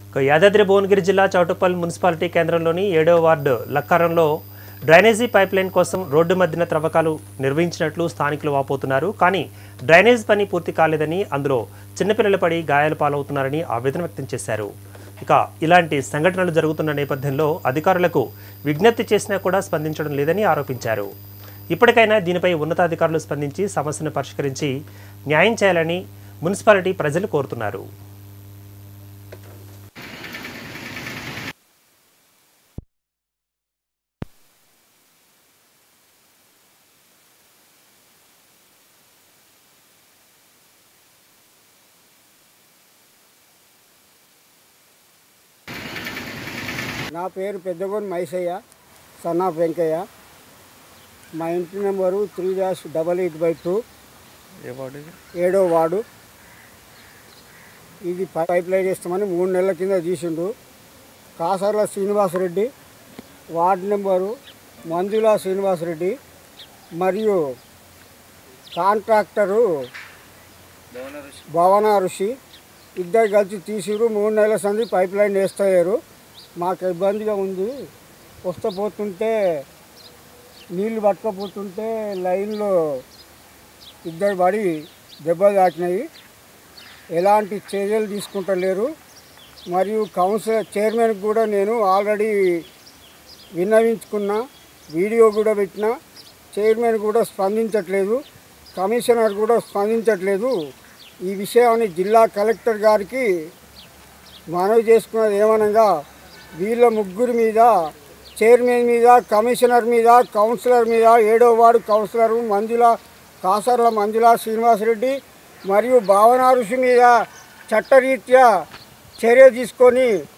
ఇక యాదాద్రి భువనగిరి జిల్లా చౌటుప్పల్ మున్సిపాలిటీ కేంద్రంలోని ఏడవ వార్డు లక్కారంలో డ్రైనేజీ పైప్ లైన్ కోసం రోడ్డు మధ్యన త్రవ్వకాలు నిర్వహించినట్లు స్థానికులు వాపోతున్నారు కానీ డ్రైనేజ్ పని పూర్తి కాలేదని అందులో చిన్నపిల్లలు పడి గాయాలు పాలవుతున్నారని ఆవేదన వ్యక్తం చేశారు ఇక ఇలాంటి సంఘటనలు జరుగుతున్న నేపథ్యంలో అధికారులకు విజ్ఞప్తి చేసినా కూడా స్పందించడం లేదని ఆరోపించారు ఇప్పటికైనా దీనిపై ఉన్నతాధికారులు స్పందించి సమస్యను పరిష్కరించి న్యాయం చేయాలని మున్సిపాలిటీ ప్రజలు కోరుతున్నారు నా పేరు పెద్దగోని మైసయ్య సన్ ఆఫ్ వెంకయ్య మా ఇంటి number three dash double eight by two ఏడో వార్డు ఇది పైప్ లైన్ వేస్తామని మూడు నెలల కింద తీసిండు కాసర్ల శ్రీనివాసరెడ్డి వార్డు నెంబరు మంజుల శ్రీనివాసరెడ్డి మరియు కాంట్రాక్టరు భవన ఋషి ఇద్దరు కలిసి తీసిరు మూడు నెలల సంది పైప్ లైన్ వేస్తారు మాకు ఇబ్బందిగా ఉంది వస్తూ పోతుంటే నీళ్లు పట్టుకపోతుంటే లైన్లో ఇద్దరు పడి దెబ్బలు తాకినాయి ఎలాంటి చర్యలు తీసుకుంటలేరు మరియు కౌన్సిలర్ చైర్మన్కి కూడా నేను ఆల్రెడీ విన్నవించుకున్నా వీడియో కూడా పెట్టిన చైర్మన్ కూడా స్పందించట్లేదు కమిషనర్ కూడా స్పందించట్లేదు ఈ విషయాన్ని జిల్లా కలెక్టర్ గారికి మనవి చేసుకున్నది ఏమనగా వీళ్ళ ముగ్గురి మీద చైర్మన్ మీద కమిషనర్ మీద కౌన్సిలర్ మీద ఏడో వార్డు కౌన్సిలర్ మంజుల కాసర్ల మంజుల శ్రీనివాసరెడ్డి మరియు భావన ఋషి మీద చట్టరీత్యా చర్య తీసుకొని